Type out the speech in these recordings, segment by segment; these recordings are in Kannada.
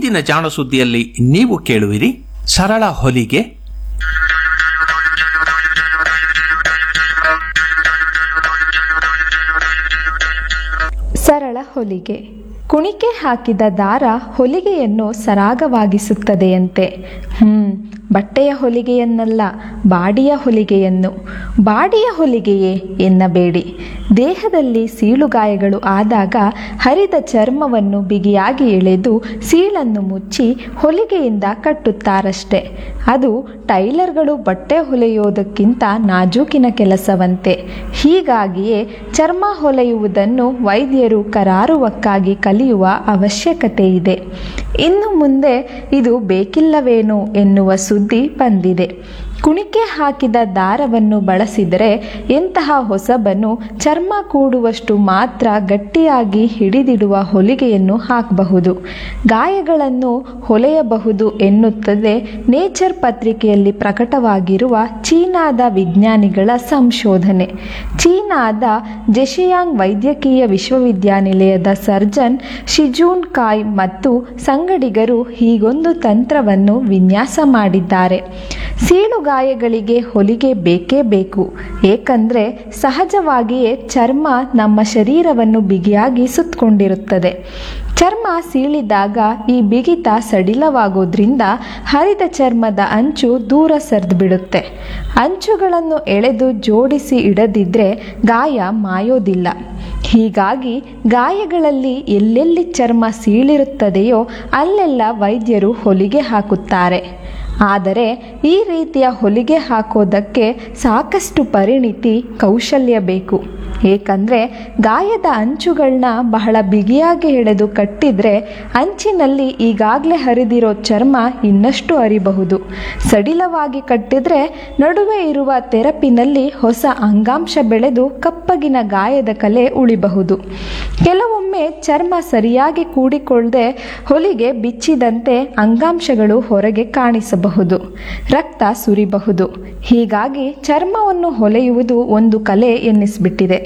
ಇಂದಿನ ಜಾಣ ಸುದ್ದಿಯಲ್ಲಿ ನೀವು ಕೇಳುವಿರಿ ಸರಳ ಹೊಲಿಗೆ ಸರಳ ಹೊಲಿಗೆ ಕುಣಿಕೆ ಹಾಕಿದ ದಾರ ಹೊಲಿಗೆಯನ್ನು ಸರಾಗವಾಗಿಸುತ್ತದೆಯಂತೆ ಹ್ಮ್ ಬಟ್ಟೆಯ ಹೊಲಿಗೆಯನ್ನಲ್ಲ ಬಾಡಿಯ ಹೊಲಿಗೆಯನ್ನು ಬಾಡಿಯ ಹೊಲಿಗೆಯೇ ಎನ್ನಬೇಡಿ ದೇಹದಲ್ಲಿ ಸೀಳುಗಾಯಗಳು ಆದಾಗ ಹರಿದ ಚರ್ಮವನ್ನು ಬಿಗಿಯಾಗಿ ಎಳೆದು ಸೀಳನ್ನು ಮುಚ್ಚಿ ಹೊಲಿಗೆಯಿಂದ ಕಟ್ಟುತ್ತಾರಷ್ಟೆ ಅದು ಟೈಲರ್ಗಳು ಬಟ್ಟೆ ಹೊಲೆಯೋದಕ್ಕಿಂತ ನಾಜೂಕಿನ ಕೆಲಸವಂತೆ ಹೀಗಾಗಿಯೇ ಚರ್ಮ ಹೊಲೆಯುವುದನ್ನು ವೈದ್ಯರು ಕರಾರುವಕ್ಕಾಗಿ ಕಲಿಯುವ ಅವಶ್ಯಕತೆ ಇದೆ ಇನ್ನು ಮುಂದೆ ಇದು ಬೇಕಿಲ್ಲವೇನೋ ಎನ್ನುವ ಸುದ್ದಿ ಬಂದಿದೆ ಕುಣಿಕೆ ಹಾಕಿದ ದಾರವನ್ನು ಬಳಸಿದರೆ ಎಂತಹ ಹೊಸಬನ್ನು ಚರ್ಮ ಕೂಡುವಷ್ಟು ಮಾತ್ರ ಗಟ್ಟಿಯಾಗಿ ಹಿಡಿದಿಡುವ ಹೊಲಿಗೆಯನ್ನು ಹಾಕಬಹುದು ಗಾಯಗಳನ್ನು ಹೊಲೆಯಬಹುದು ಎನ್ನುತ್ತದೆ ನೇಚರ್ ಪತ್ರಿಕೆಯಲ್ಲಿ ಪ್ರಕಟವಾಗಿರುವ ಚೀನಾದ ವಿಜ್ಞಾನಿಗಳ ಸಂಶೋಧನೆ ಚೀನಾದ ಜೆಶಿಯಾಂಗ್ ವೈದ್ಯಕೀಯ ವಿಶ್ವವಿದ್ಯಾನಿಲಯದ ಸರ್ಜನ್ ಶಿಜೂನ್ ಕಾಯ್ ಮತ್ತು ಸಂಗಡಿಗರು ಹೀಗೊಂದು ತಂತ್ರವನ್ನು ವಿನ್ಯಾಸ ಮಾಡಿದ್ದಾರೆ ಸೀಳುಗಾಯಗಳಿಗೆ ಹೊಲಿಗೆ ಬೇಕೇ ಬೇಕು ಏಕೆಂದರೆ ಸಹಜವಾಗಿಯೇ ಚರ್ಮ ನಮ್ಮ ಶರೀರವನ್ನು ಬಿಗಿಯಾಗಿ ಸುತ್ತಕೊಂಡಿರುತ್ತದೆ ಚರ್ಮ ಸೀಳಿದಾಗ ಈ ಬಿಗಿತ ಸಡಿಲವಾಗೋದ್ರಿಂದ ಹರಿದ ಚರ್ಮದ ಅಂಚು ದೂರ ಸರಿದು ಬಿಡುತ್ತೆ ಅಂಚುಗಳನ್ನು ಎಳೆದು ಜೋಡಿಸಿ ಇಡದಿದ್ರೆ ಗಾಯ ಮಾಯೋದಿಲ್ಲ ಹೀಗಾಗಿ ಗಾಯಗಳಲ್ಲಿ ಎಲ್ಲೆಲ್ಲಿ ಚರ್ಮ ಸೀಳಿರುತ್ತದೆಯೋ ಅಲ್ಲೆಲ್ಲ ವೈದ್ಯರು ಹೊಲಿಗೆ ಹಾಕುತ್ತಾರೆ ಆದರೆ ಈ ರೀತಿಯ ಹೊಲಿಗೆ ಹಾಕೋದಕ್ಕೆ ಸಾಕಷ್ಟು ಪರಿಣಿತಿ ಕೌಶಲ್ಯ ಬೇಕು ಏಕೆಂದರೆ ಗಾಯದ ಅಂಚುಗಳನ್ನ ಬಹಳ ಬಿಗಿಯಾಗಿ ಎಳೆದು ಕಟ್ಟಿದ್ರೆ ಅಂಚಿನಲ್ಲಿ ಈಗಾಗಲೇ ಹರಿದಿರೋ ಚರ್ಮ ಇನ್ನಷ್ಟು ಅರಿಬಹುದು ಸಡಿಲವಾಗಿ ಕಟ್ಟಿದ್ರೆ ನಡುವೆ ಇರುವ ತೆರಪಿನಲ್ಲಿ ಹೊಸ ಅಂಗಾಂಶ ಬೆಳೆದು ಕಪ್ಪಗಿನ ಗಾಯದ ಕಲೆ ಉಳಿಬಹುದು ಕೆಲವೊಮ್ಮೆ ಚರ್ಮ ಸರಿಯಾಗಿ ಕೂಡಿಕೊಳ್ಳದೆ ಹೊಲಿಗೆ ಬಿಚ್ಚಿದಂತೆ ಅಂಗಾಂಶಗಳು ಹೊರಗೆ ಕಾಣಿಸಬಹುದು ರಕ್ತ ಸುರಿಬಹುದು ಹೀಗಾಗಿ ಚರ್ಮವನ್ನು ಹೊಲೆಯುವುದು ಒಂದು ಕಲೆ ಎನ್ನಿಸ್ಬಿಟ್ಟಿದೆ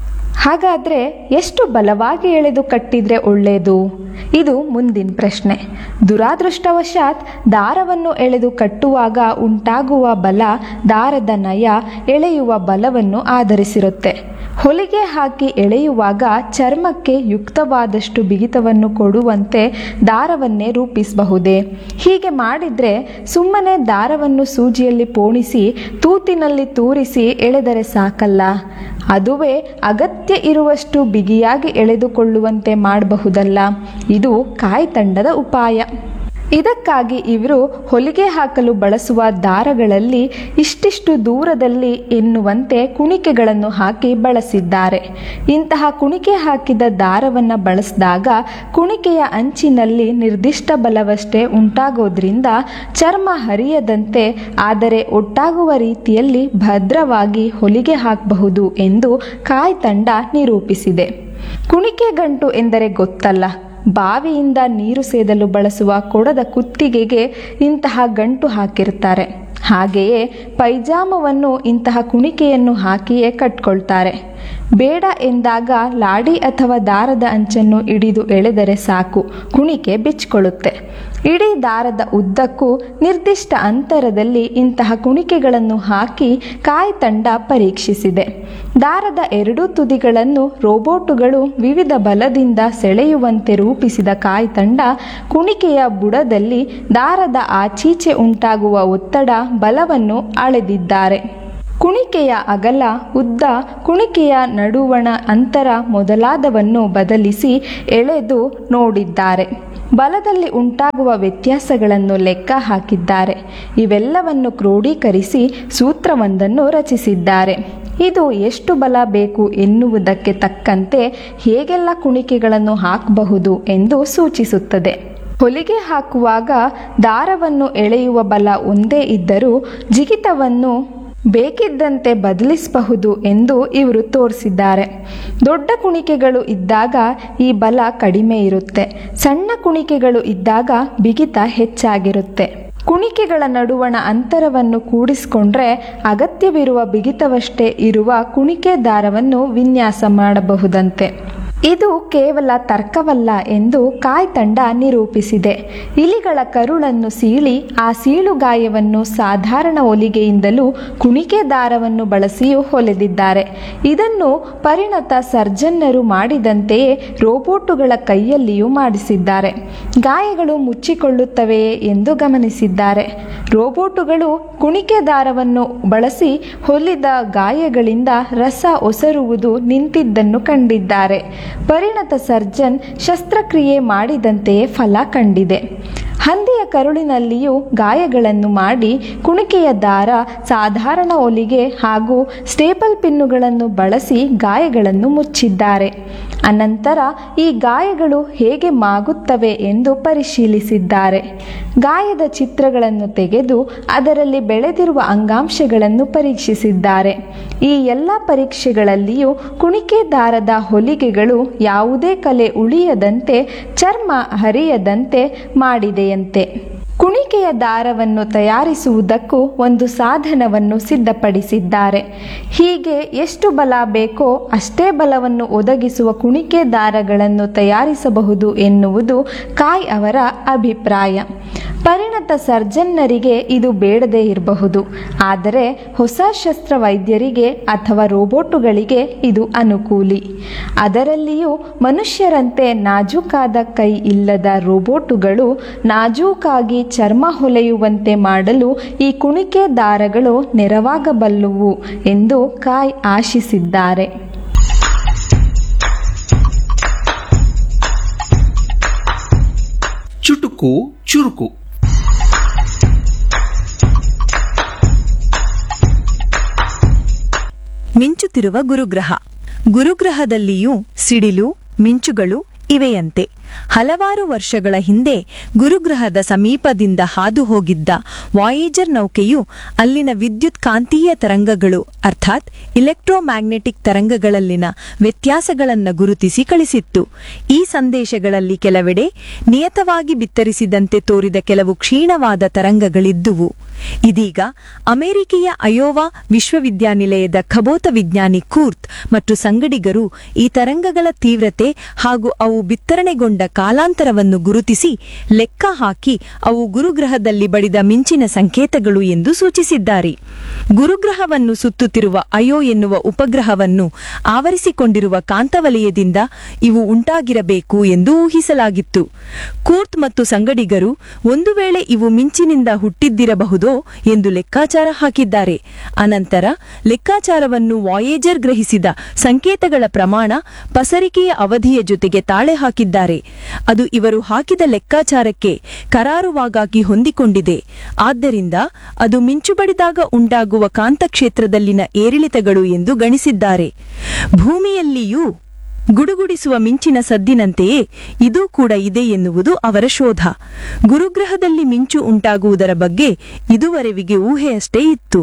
ಹಾಗಾದರೆ ಎಷ್ಟು ಬಲವಾಗಿ ಎಳೆದು ಕಟ್ಟಿದ್ರೆ ಒಳ್ಳೆಯದು ಇದು ಮುಂದಿನ ಪ್ರಶ್ನೆ ದುರಾದೃಷ್ಟವಶಾತ್ ದಾರವನ್ನು ಎಳೆದು ಕಟ್ಟುವಾಗ ಉಂಟಾಗುವ ಬಲ ದಾರದ ನಯ ಎಳೆಯುವ ಬಲವನ್ನು ಆಧರಿಸಿರುತ್ತೆ ಹೊಲಿಗೆ ಹಾಕಿ ಎಳೆಯುವಾಗ ಚರ್ಮಕ್ಕೆ ಯುಕ್ತವಾದಷ್ಟು ಬಿಗಿತವನ್ನು ಕೊಡುವಂತೆ ದಾರವನ್ನೇ ರೂಪಿಸಬಹುದೇ ಹೀಗೆ ಮಾಡಿದರೆ ಸುಮ್ಮನೆ ದಾರವನ್ನು ಸೂಜಿಯಲ್ಲಿ ಪೋಣಿಸಿ ತೂತಿನಲ್ಲಿ ತೂರಿಸಿ ಎಳೆದರೆ ಸಾಕಲ್ಲ ಅದುವೇ ಅಗತ್ಯ ಇರುವಷ್ಟು ಬಿಗಿಯಾಗಿ ಎಳೆದುಕೊಳ್ಳುವಂತೆ ಮಾಡಬಹುದಲ್ಲ ಇದು ಕಾಯ್ತಂಡದ ಉಪಾಯ ಇದಕ್ಕಾಗಿ ಇವರು ಹೊಲಿಗೆ ಹಾಕಲು ಬಳಸುವ ದಾರಗಳಲ್ಲಿ ಇಷ್ಟಿಷ್ಟು ದೂರದಲ್ಲಿ ಎನ್ನುವಂತೆ ಕುಣಿಕೆಗಳನ್ನು ಹಾಕಿ ಬಳಸಿದ್ದಾರೆ ಇಂತಹ ಕುಣಿಕೆ ಹಾಕಿದ ದಾರವನ್ನು ಬಳಸಿದಾಗ ಕುಣಿಕೆಯ ಅಂಚಿನಲ್ಲಿ ನಿರ್ದಿಷ್ಟ ಬಲವಷ್ಟೇ ಉಂಟಾಗೋದ್ರಿಂದ ಚರ್ಮ ಹರಿಯದಂತೆ ಆದರೆ ಒಟ್ಟಾಗುವ ರೀತಿಯಲ್ಲಿ ಭದ್ರವಾಗಿ ಹೊಲಿಗೆ ಹಾಕಬಹುದು ಎಂದು ಕಾಯ್ ತಂಡ ನಿರೂಪಿಸಿದೆ ಕುಣಿಕೆ ಗಂಟು ಎಂದರೆ ಗೊತ್ತಲ್ಲ ಬಾವಿಯಿಂದ ನೀರು ಸೇದಲು ಬಳಸುವ ಕೊಡದ ಕುತ್ತಿಗೆಗೆ ಇಂತಹ ಗಂಟು ಹಾಕಿರ್ತಾರೆ ಹಾಗೆಯೇ ಪೈಜಾಮವನ್ನು ಇಂತಹ ಕುಣಿಕೆಯನ್ನು ಹಾಕಿಯೇ ಕಟ್ಕೊಳ್ತಾರೆ ಬೇಡ ಎಂದಾಗ ಲಾಡಿ ಅಥವಾ ದಾರದ ಅಂಚನ್ನು ಹಿಡಿದು ಎಳೆದರೆ ಸಾಕು ಕುಣಿಕೆ ಬಿಚ್ಕೊಳ್ಳುತ್ತೆ ಇಡೀ ದಾರದ ಉದ್ದಕ್ಕೂ ನಿರ್ದಿಷ್ಟ ಅಂತರದಲ್ಲಿ ಇಂತಹ ಕುಣಿಕೆಗಳನ್ನು ಹಾಕಿ ಕಾಯ್ ತಂಡ ಪರೀಕ್ಷಿಸಿದೆ ದಾರದ ಎರಡೂ ತುದಿಗಳನ್ನು ರೋಬೋಟುಗಳು ವಿವಿಧ ಬಲದಿಂದ ಸೆಳೆಯುವಂತೆ ರೂಪಿಸಿದ ಕಾಯ್ ತಂಡ ಕುಣಿಕೆಯ ಬುಡದಲ್ಲಿ ದಾರದ ಆಚೀಚೆ ಉಂಟಾಗುವ ಒತ್ತಡ ಬಲವನ್ನು ಅಳೆದಿದ್ದಾರೆ ಕುಣಿಕೆಯ ಅಗಲ ಉದ್ದ ಕುಣಿಕೆಯ ನಡುವಣ ಅಂತರ ಮೊದಲಾದವನ್ನು ಬದಲಿಸಿ ಎಳೆದು ನೋಡಿದ್ದಾರೆ ಬಲದಲ್ಲಿ ಉಂಟಾಗುವ ವ್ಯತ್ಯಾಸಗಳನ್ನು ಲೆಕ್ಕ ಹಾಕಿದ್ದಾರೆ ಇವೆಲ್ಲವನ್ನು ಕ್ರೋಢೀಕರಿಸಿ ಸೂತ್ರವೊಂದನ್ನು ರಚಿಸಿದ್ದಾರೆ ಇದು ಎಷ್ಟು ಬಲ ಬೇಕು ಎನ್ನುವುದಕ್ಕೆ ತಕ್ಕಂತೆ ಹೇಗೆಲ್ಲ ಕುಣಿಕೆಗಳನ್ನು ಹಾಕಬಹುದು ಎಂದು ಸೂಚಿಸುತ್ತದೆ ಹೊಲಿಗೆ ಹಾಕುವಾಗ ದಾರವನ್ನು ಎಳೆಯುವ ಬಲ ಒಂದೇ ಇದ್ದರೂ ಜಿಗಿತವನ್ನು ಬೇಕಿದ್ದಂತೆ ಬದಲಿಸಬಹುದು ಎಂದು ಇವರು ತೋರಿಸಿದ್ದಾರೆ ದೊಡ್ಡ ಕುಣಿಕೆಗಳು ಇದ್ದಾಗ ಈ ಬಲ ಕಡಿಮೆ ಇರುತ್ತೆ ಸಣ್ಣ ಕುಣಿಕೆಗಳು ಇದ್ದಾಗ ಬಿಗಿತ ಹೆಚ್ಚಾಗಿರುತ್ತೆ ಕುಣಿಕೆಗಳ ನಡುವಣ ಅಂತರವನ್ನು ಕೂಡಿಸಿಕೊಂಡ್ರೆ ಅಗತ್ಯವಿರುವ ಬಿಗಿತವಷ್ಟೇ ಇರುವ ಕುಣಿಕೆ ದಾರವನ್ನು ವಿನ್ಯಾಸ ಮಾಡಬಹುದಂತೆ ಇದು ಕೇವಲ ತರ್ಕವಲ್ಲ ಎಂದು ಕಾಯ್ ತಂಡ ನಿರೂಪಿಸಿದೆ ಇಲಿಗಳ ಕರುಳನ್ನು ಸೀಳಿ ಆ ಸೀಳುಗಾಯವನ್ನು ಸಾಧಾರಣ ಹೊಲಿಗೆಯಿಂದಲೂ ಕುಣಿಕೆ ದಾರವನ್ನು ಬಳಸಿಯೂ ಹೊಲೆದಿದ್ದಾರೆ ಇದನ್ನು ಪರಿಣತ ಸರ್ಜನ್ನರು ಮಾಡಿದಂತೆಯೇ ರೋಬೋಟುಗಳ ಕೈಯಲ್ಲಿಯೂ ಮಾಡಿಸಿದ್ದಾರೆ ಗಾಯಗಳು ಮುಚ್ಚಿಕೊಳ್ಳುತ್ತವೆಯೇ ಎಂದು ಗಮನಿಸಿದ್ದಾರೆ ರೋಬೋಟುಗಳು ಕುಣಿಕೆ ದಾರವನ್ನು ಬಳಸಿ ಹೊಲಿದ ಗಾಯಗಳಿಂದ ರಸ ಒಸರುವುದು ನಿಂತಿದ್ದನ್ನು ಕಂಡಿದ್ದಾರೆ ಪರಿಣತ ಸರ್ಜನ್ ಶಸ್ತ್ರಕ್ರಿಯೆ ಮಾಡಿದಂತೆಯೇ ಫಲ ಕಂಡಿದೆ ಹಂದಿಯ ಕರುಳಿನಲ್ಲಿಯೂ ಗಾಯಗಳನ್ನು ಮಾಡಿ ಕುಣಿಕೆಯ ದಾರ ಸಾಧಾರಣ ಹೊಲಿಗೆ ಹಾಗೂ ಸ್ಟೇಪಲ್ ಪಿನ್ನುಗಳನ್ನು ಬಳಸಿ ಗಾಯಗಳನ್ನು ಮುಚ್ಚಿದ್ದಾರೆ ಅನಂತರ ಈ ಗಾಯಗಳು ಹೇಗೆ ಮಾಗುತ್ತವೆ ಎಂದು ಪರಿಶೀಲಿಸಿದ್ದಾರೆ ಗಾಯದ ಚಿತ್ರಗಳನ್ನು ತೆಗೆದು ಅದರಲ್ಲಿ ಬೆಳೆದಿರುವ ಅಂಗಾಂಶಗಳನ್ನು ಪರೀಕ್ಷಿಸಿದ್ದಾರೆ ಈ ಎಲ್ಲ ಪರೀಕ್ಷೆಗಳಲ್ಲಿಯೂ ಕುಣಿಕೆ ದಾರದ ಹೊಲಿಗೆಗಳು ಯಾವುದೇ ಕಲೆ ಉಳಿಯದಂತೆ ಚರ್ಮ ಹರಿಯದಂತೆ ಮಾಡಿದೆಯಂತೆ ಕುಣಿಕೆಯ ದಾರವನ್ನು ತಯಾರಿಸುವುದಕ್ಕೂ ಒಂದು ಸಾಧನವನ್ನು ಸಿದ್ಧಪಡಿಸಿದ್ದಾರೆ ಹೀಗೆ ಎಷ್ಟು ಬಲ ಬೇಕೋ ಅಷ್ಟೇ ಬಲವನ್ನು ಒದಗಿಸುವ ಕುಣಿಕೆ ದಾರಗಳನ್ನು ತಯಾರಿಸಬಹುದು ಎನ್ನುವುದು ಕಾಯ್ ಅವರ ಅಭಿಪ್ರಾಯ ಪರಿಣತ ಸರ್ಜನ್ನರಿಗೆ ಇದು ಬೇಡದೇ ಇರಬಹುದು ಆದರೆ ಹೊಸ ಶಸ್ತ್ರವೈದ್ಯರಿಗೆ ಅಥವಾ ರೋಬೋಟುಗಳಿಗೆ ಇದು ಅನುಕೂಲಿ ಅದರಲ್ಲಿಯೂ ಮನುಷ್ಯರಂತೆ ನಾಜೂಕಾದ ಕೈ ಇಲ್ಲದ ರೋಬೋಟುಗಳು ನಾಜೂಕಾಗಿ ಚರ್ಮ ಹೊಲೆಯುವಂತೆ ಮಾಡಲು ಈ ಕುಣಿಕೆ ದಾರಗಳು ನೆರವಾಗಬಲ್ಲುವು ಎಂದು ಕಾಯ್ ಆಶಿಸಿದ್ದಾರೆ ಚುಟುಕು ಚುರುಕು ಮಿಂಚುತ್ತಿರುವ ಗುರುಗ್ರಹ ಗುರುಗ್ರಹದಲ್ಲಿಯೂ ಸಿಡಿಲು ಮಿಂಚುಗಳು ಇವೆಯಂತೆ ಹಲವಾರು ವರ್ಷಗಳ ಹಿಂದೆ ಗುರುಗ್ರಹದ ಸಮೀಪದಿಂದ ಹಾದು ಹೋಗಿದ್ದ ವಾಯೇಜರ್ ನೌಕೆಯು ಅಲ್ಲಿನ ವಿದ್ಯುತ್ ಕಾಂತೀಯ ತರಂಗಗಳು ಅರ್ಥಾತ್ ಇಲೆಕ್ಟ್ರೋಮ್ಯಾಗ್ನೆಟಿಕ್ ತರಂಗಗಳಲ್ಲಿನ ವ್ಯತ್ಯಾಸಗಳನ್ನು ಗುರುತಿಸಿ ಕಳಿಸಿತ್ತು ಈ ಸಂದೇಶಗಳಲ್ಲಿ ಕೆಲವೆಡೆ ನಿಯತವಾಗಿ ಬಿತ್ತರಿಸಿದಂತೆ ತೋರಿದ ಕೆಲವು ಕ್ಷೀಣವಾದ ತರಂಗಗಳಿದ್ದುವು ಇದೀಗ ಅಮೆರಿಕೆಯ ಅಯೋವಾ ವಿಶ್ವವಿದ್ಯಾನಿಲಯದ ಖಗೋತ ವಿಜ್ಞಾನಿ ಕೂರ್ತ್ ಮತ್ತು ಸಂಗಡಿಗರು ಈ ತರಂಗಗಳ ತೀವ್ರತೆ ಹಾಗೂ ಅವು ಬಿತ್ತರಣೆಗೊಂಡ ಕಾಲಾಂತರವನ್ನು ಗುರುತಿಸಿ ಲೆಕ್ಕ ಹಾಕಿ ಅವು ಗುರುಗ್ರಹದಲ್ಲಿ ಬಡಿದ ಮಿಂಚಿನ ಸಂಕೇತಗಳು ಎಂದು ಸೂಚಿಸಿದ್ದಾರೆ ಗುರುಗ್ರಹವನ್ನು ಸುತ್ತುತ್ತಿರುವ ಅಯೋ ಎನ್ನುವ ಉಪಗ್ರಹವನ್ನು ಆವರಿಸಿಕೊಂಡಿರುವ ಕಾಂತವಲಯದಿಂದ ಇವು ಉಂಟಾಗಿರಬೇಕು ಎಂದು ಊಹಿಸಲಾಗಿತ್ತು ಕೂರ್ತ್ ಮತ್ತು ಸಂಗಡಿಗರು ಒಂದು ವೇಳೆ ಇವು ಮಿಂಚಿನಿಂದ ಹುಟ್ಟಿದ್ದಿರಬಹುದೋ ಎಂದು ಲೆಕ್ಕಾಚಾರ ಹಾಕಿದ್ದಾರೆ ಅನಂತರ ಲೆಕ್ಕಾಚಾರವನ್ನು ವಾಯೇಜರ್ ಗ್ರಹಿಸಿದ ಸಂಕೇತಗಳ ಪ್ರಮಾಣ ಪಸರಿಕೆಯ ಅವಧಿಯ ಜೊತೆಗೆ ತಾಳೆ ಹಾಕಿದ್ದಾರೆ ಅದು ಇವರು ಹಾಕಿದ ಲೆಕ್ಕಾಚಾರಕ್ಕೆ ಕರಾರುವಾಗಾಗಿ ಹೊಂದಿಕೊಂಡಿದೆ ಆದ್ದರಿಂದ ಅದು ಮಿಂಚು ಬಡಿದಾಗ ಉಂಟಾಗುವ ಕಾಂತಕ್ಷೇತ್ರದಲ್ಲಿನ ಏರಿಳಿತಗಳು ಎಂದು ಗಣಿಸಿದ್ದಾರೆ ಭೂಮಿಯಲ್ಲಿಯೂ ಗುಡುಗುಡಿಸುವ ಮಿಂಚಿನ ಸದ್ದಿನಂತೆಯೇ ಇದೂ ಕೂಡ ಇದೆ ಎನ್ನುವುದು ಅವರ ಶೋಧ ಗುರುಗ್ರಹದಲ್ಲಿ ಮಿಂಚು ಉಂಟಾಗುವುದರ ಬಗ್ಗೆ ಇದುವರೆವಿಗೆ ಊಹೆಯಷ್ಟೇ ಇತ್ತು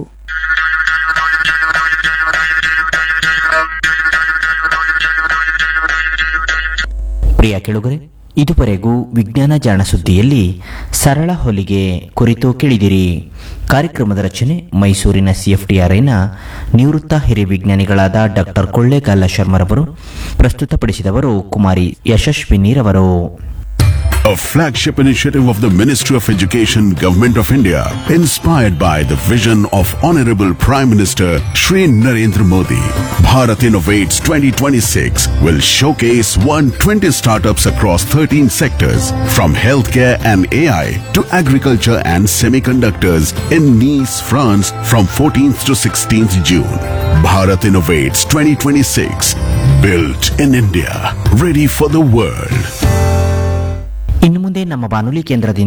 ಪ್ರಿಯ ಕೆಳುಗರೆ ಇದುವರೆಗೂ ವಿಜ್ಞಾನ ಜಾಣ ಸುದ್ದಿಯಲ್ಲಿ ಸರಳ ಹೊಲಿಗೆ ಕುರಿತು ಕೇಳಿದಿರಿ ಕಾರ್ಯಕ್ರಮದ ರಚನೆ ಮೈಸೂರಿನ ಸಿಎಫ್ಟಿಆರ್ಐನ ನಿವೃತ್ತ ಹಿರಿಯ ವಿಜ್ಞಾನಿಗಳಾದ ಡಾಕ್ಟರ್ ಕೊಳ್ಳೇಗಾಲ ಶರ್ಮರವರು ಪ್ರಸ್ತುತಪಡಿಸಿದವರು ಕುಮಾರಿ Yashasvini ನೀರವರು A flagship initiative of the Ministry of Education, Government of India, inspired by the vision of Honorable Prime Minister Shri Narendra Modi. Bharat Innovates 2026 will showcase 120 startups across 13 sectors, from healthcare and AI to agriculture and semiconductors in Nice, France from 14th to 16th June. Bharat Innovates 2026, built in India, ready for the world. ಇನ್ನು ಮುಂದೆ ನಮ್ಮ ಬಾನುಲಿ ಕೇಂದ್ರದಿಂದ